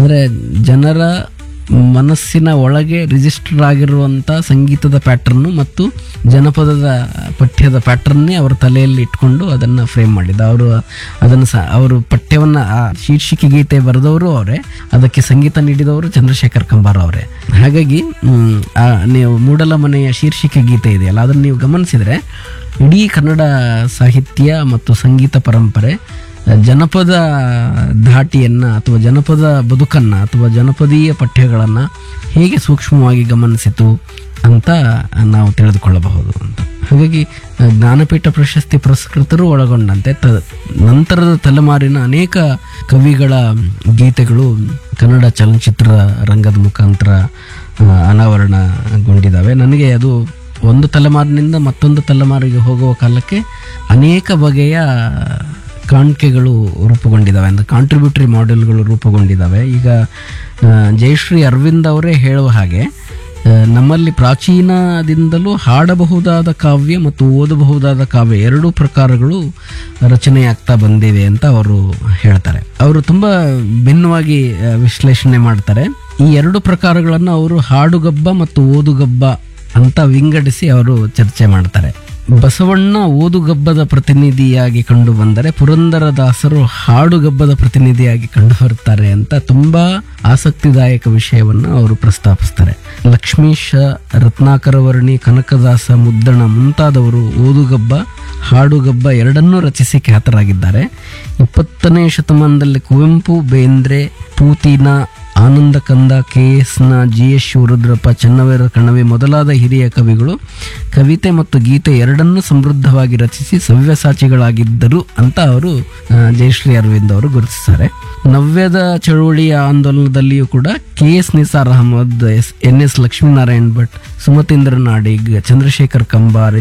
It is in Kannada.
ಅಂದರೆ ಜನರ ಮನಸ್ಸಿನ ಒಳಗೆ ರಿಜಿಸ್ಟರ್ ಆಗಿರುವಂಥ ಸಂಗೀತದ ಪ್ಯಾಟರ್ನು ಮತ್ತು ಜನಪದದ ಪಠ್ಯದ ಪ್ಯಾಟರ್ನ್ನೇ ಅವರ ತಲೆಯಲ್ಲಿ ಇಟ್ಕೊಂಡು ಅದನ್ನು ಫ್ರೇಮ್ ಮಾಡಿದ ಅವರು ಅದನ್ನು ಸಹ ಅವರು ಪಠ್ಯವನ್ನು ಆ ಶೀರ್ಷಿಕೆ ಗೀತೆ ಬರೆದವರು ಅವರೇ ಅದಕ್ಕೆ ಸಂಗೀತ ನೀಡಿದವರು ಚಂದ್ರಶೇಖರ್ ಕಂಬಾರ ಅವರೇ ಹಾಗಾಗಿ ಮ್, ಆ ನೀವು ಮೂಡಲ ಮನೆಯ ಶೀರ್ಷಿಕೆ ಗೀತೆ ಇದೆಯಲ್ಲ ಅದನ್ನು ನೀವು ಗಮನಿಸಿದರೆ ಇಡೀ ಕನ್ನಡ ಸಾಹಿತ್ಯ ಮತ್ತು ಸಂಗೀತ ಪರಂಪರೆ ಜನಪದ ಧಾಟಿಯನ್ನು ಅಥವಾ ಜನಪದ ಬದುಕನ್ನು ಅಥವಾ ಜನಪದೀಯ ಪಠ್ಯಗಳನ್ನು ಹೇಗೆ ಸೂಕ್ಷ್ಮವಾಗಿ ಗಮನಿಸಿತು ಅಂತ ನಾವು ತಿಳಿದುಕೊಳ್ಳಬಹುದು ಅಂತ ಹಾಗಾಗಿ ಜ್ಞಾನಪೀಠ ಪ್ರಶಸ್ತಿ ಪುರಸ್ಕೃತರು ಒಳಗೊಂಡಂತೆ ತ ನಂತರದ ತಲೆಮಾರಿನ ಅನೇಕ ಕವಿಗಳ ಗೀತೆಗಳು ಕನ್ನಡ ಚಲನಚಿತ್ರ ರಂಗದ ಮುಖಾಂತರ ಆ, ಅನಾವರಣಗೊಂಡಿದ್ದಾವೆ ನನಗೆ ಅದು ಒಂದು ತಲೆಮಾರಿನಿಂದ ಮತ್ತೊಂದು ತಲೆಮಾರಿಗೆ ಹೋಗುವ ಕಾಲಕ್ಕೆ ಅನೇಕ ಬಗೆಯ ಕಾಣಿಕೆಗಳು ರೂಪುಗೊಂಡಿದ್ದಾವೆ ಅಂದರೆ ಕಾಂಟ್ರಿಬ್ಯೂಟರಿ ಮಾಡೆಲ್ಗಳು ರೂಪುಗೊಂಡಿದ್ದಾವೆ ಈಗ ಆ, ಜಯಶ್ರೀ ಅರವಿಂದ್ ಅವರೇ ಹೇಳುವ ಹಾಗೆ ಆ, ನಮ್ಮಲ್ಲಿ ಪ್ರಾಚೀನದಿಂದಲೂ ಹಾಡಬಹುದಾದ ಕಾವ್ಯ ಮತ್ತು ಓದಬಹುದಾದ ಕಾವ್ಯ ಎರಡೂ ಪ್ರಕಾರಗಳು ರಚನೆಯಾಗ್ತಾ ಬಂದಿವೆ ಅಂತ ಅವರು ಹೇಳ್ತಾರೆ ಅವರು ತುಂಬ ಭಿನ್ನವಾಗಿ ಆ, ವಿಶ್ಲೇಷಣೆ ಮಾಡ್ತಾರೆ ಈ ಎರಡು ಪ್ರಕಾರಗಳನ್ನು ಅವರು ಹಾಡುಗಬ್ಬ ಮತ್ತು ಓದುಗಬ್ಬ ಅಂತ ವಿಂಗಡಿಸಿ ಅವರು ಚರ್ಚೆ ಮಾಡ್ತಾರೆ ಬಸವಣ್ಣ ಓದುಗಬ್ಬದ ಪ್ರತಿನಿಧಿಯಾಗಿ ಕಂಡು ಬಂದರೆ ಪುರಂದರದಾಸರು ಹಾಡುಗಬ್ಬದ ಪ್ರತಿನಿಧಿಯಾಗಿ ಕಂಡು ಬರುತ್ತಾರೆ ಅಂತ ತುಂಬಾ ಆಸಕ್ತಿದಾಯಕ ವಿಷಯವನ್ನು ಅವರು ಪ್ರಸ್ತಾಪಿಸ್ತಾರೆ ಲಕ್ಷ್ಮೀಶ ರತ್ನಾಕರ ವರ್ಣಿ ಕನಕದಾಸ ಮುದ್ದಣ ಮುಂತಾದವರು ಓದುಗಬ್ಬ ಹಾಡುಗಬ್ಬ ಎರಡನ್ನೂ ರಚಿಸಿ ಖ್ಯಾತರಾಗಿದ್ದಾರೆ ಇಪ್ಪತ್ತನೇ ಶತಮಾನದಲ್ಲಿ ಕುವೆಂಪು ಬೇಂದ್ರೆ ಪೂತಿನ ಆನಂದ ಕಂದ ಕೆ ಎಸ್ನ ಜಿ ಎಸ್ ಶಿವರುದ್ರಪ್ಪ ಚೆನ್ನವೀರ ಕಣವಿ ಮೊದಲಾದ ಹಿರಿಯ ಕವಿಗಳು ಕವಿತೆ ಮತ್ತು ಗೀತೆ ಎರಡನ್ನೂ ಸಮೃದ್ಧವಾಗಿ ರಚಿಸಿ ಸವ್ಯಸಾಚಿಗಳಾಗಿದ್ದರು ಅಂತ ಅವರು ಆ, ಜಯಶ್ರೀ ಅರವಿಂದ್ ಅವರು ಗುರುತಿಸ್ತಾರೆ ನವ್ಯದ ಚಳುವಳಿಯ ಆಂದೋಲನದಲ್ಲಿಯೂ ಕೂಡ K S Nisar Ahmed S N S Lakshminarayan Bhat Sumatheendra Nadig Chandrashekhar Kambar